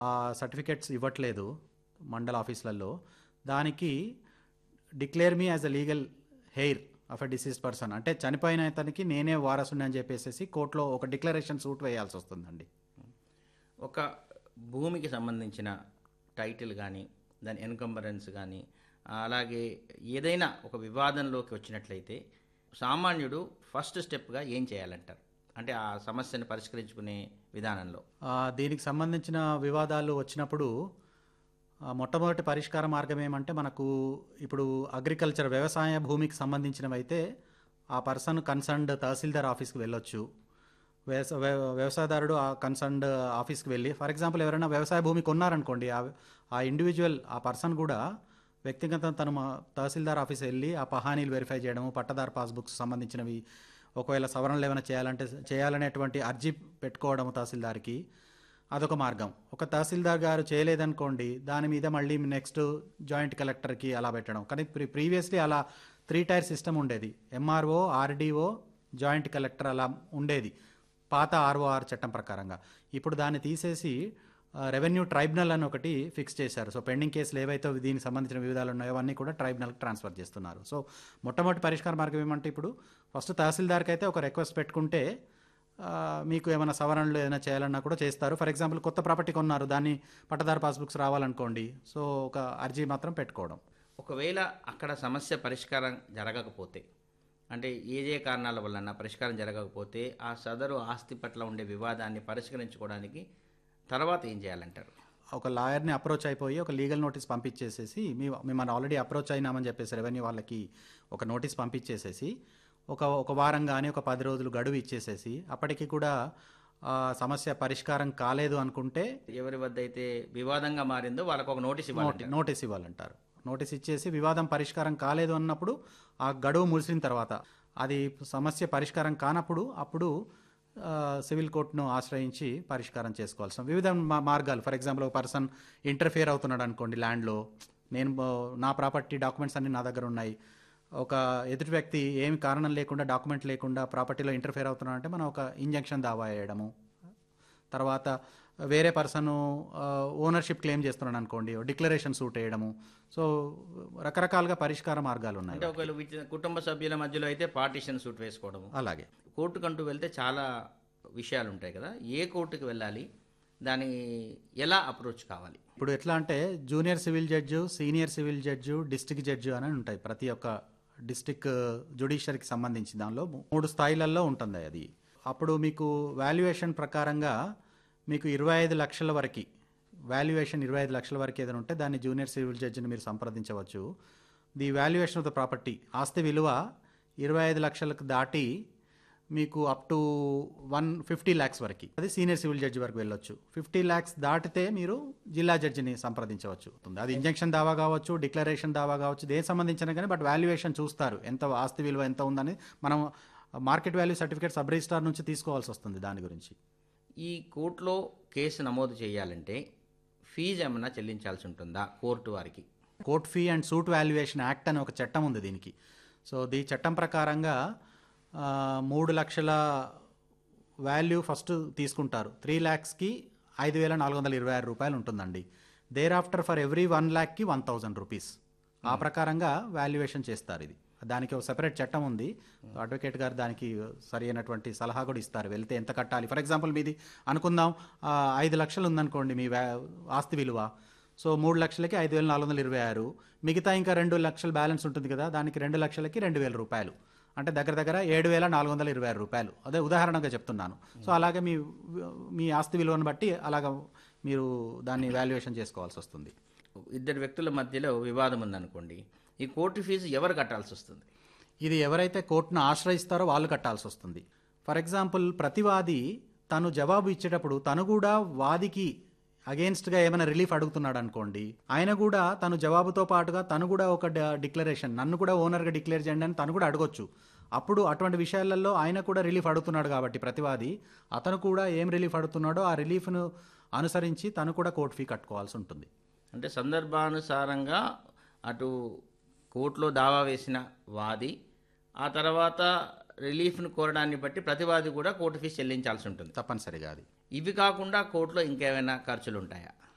ఆ సర్టిఫికెట్స్ ఇవ్వట్లేదు మండల ఆఫీసులలో దానికి declare me as a legal heir of a deceased person అంటే చనిపోయిన అతనికి నేనే వారసుని అని చెప్పేసి కోర్టులో ఒక డిక్లరేషన్ సూట్ వేయాల్సి వస్తుందండి ఒక భూమికి సంబంధించిన టైటిల్ కానీ దాని ఎన్కంబరెన్స్ కానీ అలాగే ఏదైనా ఒక వివాదంలోకి వచ్చినట్లయితే సామాన్యుడు ఫస్ట్ స్టెప్గా ఏం చేయాలంటారు అంటే ఆ సమస్యను పరిష్కరించుకునే విధానంలో ఆ, దీనికి సంబంధించిన వివాదాలు వచ్చినప్పుడు ఆ, మొట్టమొదటి పరిష్కార మార్గం ఏమంటే మనకు ఇప్పుడు అగ్రికల్చర్ వ్యవసాయ భూమికి సంబంధించినవి అయితే ఆ పర్సన్ కన్సర్న్డ్ తహసీల్దార్ ఆఫీస్కి వెళ్ళొచ్చు వ్యవస వ్య- వ్యవసాయదారుడు ఆ కన్సర్న్డ్ ఆఫీస్కి వెళ్ళి ఫర్ ఎగ్జాంపుల్ ఎవరైనా వ్యవసాయ భూమి కొన్నారనుకోండి ఆ ఆ ఇండివిజువల్ ఆ పర్సన్ కూడా వ్యక్తిగతం తను మా తహసీల్దార్ ఆఫీస్ వెళ్ళి ఆ పహానీలు వెరిఫై చేయడము పట్టదారు పాస్బుక్స్ సంబంధించినవి ఒకవేళ సవరణలు ఏమైనా చేయాలంటే చేయాలనేటువంటి అర్జీ పెట్టుకోవడము తహసీల్దార్కి అదొక మార్గం ఒక తహసీల్దార్ గారు చేయలేదనుకోండి దాని మీద మళ్ళీ నెక్స్ట్ జాయింట్ కలెక్టర్కి అలా పెట్టడం కానీ ప్రీ ప్రీవియస్లీ అలా త్రీ టైర్ సిస్టమ్ ఉండేది ఎంఆర్ఓ ఆర్డీఓ జాయింట్ కలెక్టర్ అలా ఉండేది పాత ఆర్ఓఆర్ చట్టం ప్రకారంగా ఇప్పుడు దాన్ని తీసేసి ఆ, రెవెన్యూ ట్రైబ్యునల్ అని ఒకటి ఫిక్స్ చేశారు సో పెండింగ్ కేసులు ఏవైతే దీనికి సంబంధించిన వివిధాలు ఉన్నాయో అవన్నీ కూడా ట్రైబ్యునల్కి ట్రాన్స్ఫర్ చేస్తున్నారు సో మొట్టమొదటి పరిష్కార మార్గం ఏమంటే ఇప్పుడు ఫస్ట్ తహసీల్దార్కి అయితే ఒక రిక్వెస్ట్ పెట్టుకుంటే ఆ, మీకు ఏమైనా సవరణలు ఏదైనా చేయాలన్నా కూడా చేస్తారు ఫర్ ఎగ్జాంపుల్ కొత్త ప్రాపర్టీ కొన్నారు దాన్ని పట్టదారు పాస్బుక్స్ రావాలనుకోండి సో ఒక అర్జీ మాత్రం పెట్టుకోవడం ఒకవేళ అక్కడ సమస్య పరిష్కారం జరగకపోతే అంటే ఏదే కారణాల వలన పరిష్కారం జరగకపోతే ఆ సదరు ఆస్తి పట్ల ఉండే వివాదాన్ని పరిష్కరించుకోవడానికి తర్వాత ఏం చేయాలంటారు ఒక లాయర్ని అప్రోచ్ అయిపోయి ఒక లీగల్ నోటీస్ పంపించేసేసి మీ మిమ్మల్ని ఆల్రెడీ అప్రోచ్ అయినామని చెప్పేసి రెవెన్యూ వాళ్ళకి ఒక నోటీస్ పంపించేసేసి ఒక ఒక వారం కానీ ఒక పది రోజులు గడువు ఇచ్చేసేసి అప్పటికి కూడా ఆ సమస్య పరిష్కారం కాలేదు అనుకుంటే ఎవరి వద్ద అయితే వివాదంగా మారిందో వాళ్ళకు ఒక నోటీస్ ఇవ్వాలి నోటి నోటీస్ ఇవ్వాలంటారు నోటీస్ ఇచ్చేసి వివాదం పరిష్కారం కాలేదు అన్నప్పుడు ఆ గడువు ముగిసిన తర్వాత అది సమస్య పరిష్కారం కానప్పుడు అప్పుడు ఆ, సివిల్ కోర్టును ఆశ్రయించి పరిష్కారం చేసుకోవాల్సిన వివిధ మా- మార్గాలు ఫర్ ఎగ్జాంపుల్ ఒక పర్సన్ ఇంటర్ఫియర్ అవుతున్నాడు అనుకోండి ల్యాండ్లో నేను బ- నా ప్రాపర్టీ డాక్యుమెంట్స్ అన్ని నా దగ్గర ఉన్నాయి ఒక ఎదుటి వ్యక్తి ఏమి కారణం లేకుండా డాక్యుమెంట్ లేకుండా ప్రాపర్టీలో ఇంటర్ఫియర్ అవుతున్నాడు అంటే మనం ఒక ఇంజంక్షన్ దావా వేయడము తర్వాత వేరే పర్సన్ ఓనర్షిప్ క్లెయిమ్ చేస్తున్నాడు అనుకోండి డిక్లరేషన్ సూట్ వేయడము సో రకరకాలుగా పరిష్కార మార్గాలు ఉన్నాయి అంటే ఒకవేళ విచ- కుటుంబ సభ్యుల మధ్యలో అయితే పార్టీషన్ సూట్ వేసుకోవడము అలాగే కోర్టుకంటూ వెళ్తే చాలా విషయాలు ఉంటాయి కదా ఏ కోర్టుకి వెళ్ళాలి దాని ఎలా అప్రోచ్ కావాలి ఇప్పుడు ఎట్లా అంటే junior civil judge senior civil judge district judge అని ఉంటాయి ప్రతి ఒక్క డిస్టిక్ జుడిషియరీకి సంబంధించి దానిలో మూడు స్థాయిలలో ఉంటుంది అది అప్పుడు మీకు వాల్యుయేషన్ ప్రకారంగా మీకు ఇరవై ఐదు లక్షల వరకు వాల్యుయేషన్ ఇరవై ఐదు లక్షల వరకు ఏదైనా ఉంటే దాన్ని జూనియర్ సివిల్ జడ్జిని మీరు సంప్రదించవచ్చు the valuation of the property ఆస్తి విలువ ఇరవై ఐదు లక్షలకు దాటి మీకు up to one fifty lakhs వరకు అది సీనియర్ సివిల్ జడ్జి వరకు వెళ్ళొచ్చు ఫిఫ్టీ ల్యాక్స్ దాటితే మీరు జిల్లా జడ్జిని సంప్రదించవచ్చు అది ఇంజక్షన్ దావా కావచ్చు డిక్లరేషన్ దావా కావచ్చు దేనికి సంబంధించిన కానీ బట్ వాల్యుయేషన్ చూస్తారు ఎంత ఆస్తి విలువ ఎంత ఉందని మనం market value certificate sub registrar నుంచి తీసుకోవాల్సి వస్తుంది దాని గురించి ఈ కోర్టులో కేసు నమోదు చేయాలంటే ఫీజు ఏమన్నా చెల్లించాల్సి ఉంటుందా కోర్టు వారికి court fee and suit valuation act అని ఒక చట్టం ఉంది దీనికి సో దీ చట్టం ప్రకారంగా ఆ, మూడు లక్షల వాల్యూ ఫస్ట్ తీసుకుంటారు త్రీ ల్యాక్స్కి ఐదు వేల నాలుగు వందల ఇరవై ఆరు రూపాయలు ఉంటుందండి thereafter for every one ల్యాక్కి వన్ థౌజండ్ రూపీస్ ఆ ప్రకారంగా వాల్యుయేషన్ చేస్తారు ఇది దానికి ఒక సెపరేట్ చట్టం ఉంది అడ్వకేట్ గారు దానికి సరి అయినటువంటి సలహా కూడా ఇస్తారు వెళ్తే ఎంత కట్టాలి ఫర్ ఎగ్జాంపుల్ మీది అనుకుందాం ఆ, ఐదు లక్షలు ఉందనుకోండి మీ వ్యా ఆస్తి విలువ సో మూడు లక్షలకి ఐదు వేల నాలుగు వందల ఇరవై ఆరు మిగతా ఇంకా రెండు లక్షల బ్యాలెన్స్ ఉంటుంది కదా దానికి రెండు లక్షలకి రెండు వేల రూపాయలు అంటే దగ్గర దగ్గర ఏడు వేల నాలుగు వందల ఇరవై ఆరు రూపాయలు అదే ఉదాహరణగా చెప్తున్నాను సో అలాగే మీ మీ ఆస్తి విలువను బట్టి అలాగ మీరు దాన్ని వాల్యుయేషన్ చేసుకోవాల్సి వస్తుంది ఇద్దరు వ్యక్తుల మధ్యలో వివాదం ఉందనుకోండి ఈ కోర్టు ఫీజు ఎవరు కట్టాల్సి వస్తుంది ఇది ఎవరైతే కోర్టును ఆశ్రయిస్తారో వాళ్ళు కట్టాల్సి వస్తుంది ఫర్ ఎగ్జాంపుల్ ప్రతివాది తను జవాబు ఇచ్చేటప్పుడు తను కూడా వాదికి అగేన్స్ట్గా ఏమైనా రిలీఫ్ అడుగుతున్నాడు అనుకోండి ఆయన కూడా తను జవాబుతో పాటుగా తను కూడా ఒక డ- డిక్లరేషన్ నన్ను కూడా ఓనర్గా డిక్లేర్ చేయండి అని తను కూడా అడగొచ్చు అప్పుడు అటువంటి విషయాలలో ఆయన కూడా రిలీఫ్ అడుగుతున్నాడు కాబట్టి ప్రతివాది అతను కూడా ఏం రిలీఫ్ అడుగుతున్నాడో ఆ రిలీఫ్ను అనుసరించి తను కూడా కోర్టు ఫీ కట్టుకోవాల్సి ఉంటుంది అంటే సందర్భానుసారంగా అటు కోర్టులో దావా వేసిన వాది ఆ తర్వాత రిలీఫ్ను కోరడాన్ని బట్టి ప్రతివాది కూడా కోర్టు ఫీజు చెల్లించాల్సి ఉంటుంది తప్పనిసరిగా అది ఇవి కాకుండా కోర్టులో ఇంకేమైనా ఖర్చులు ఉంటాయా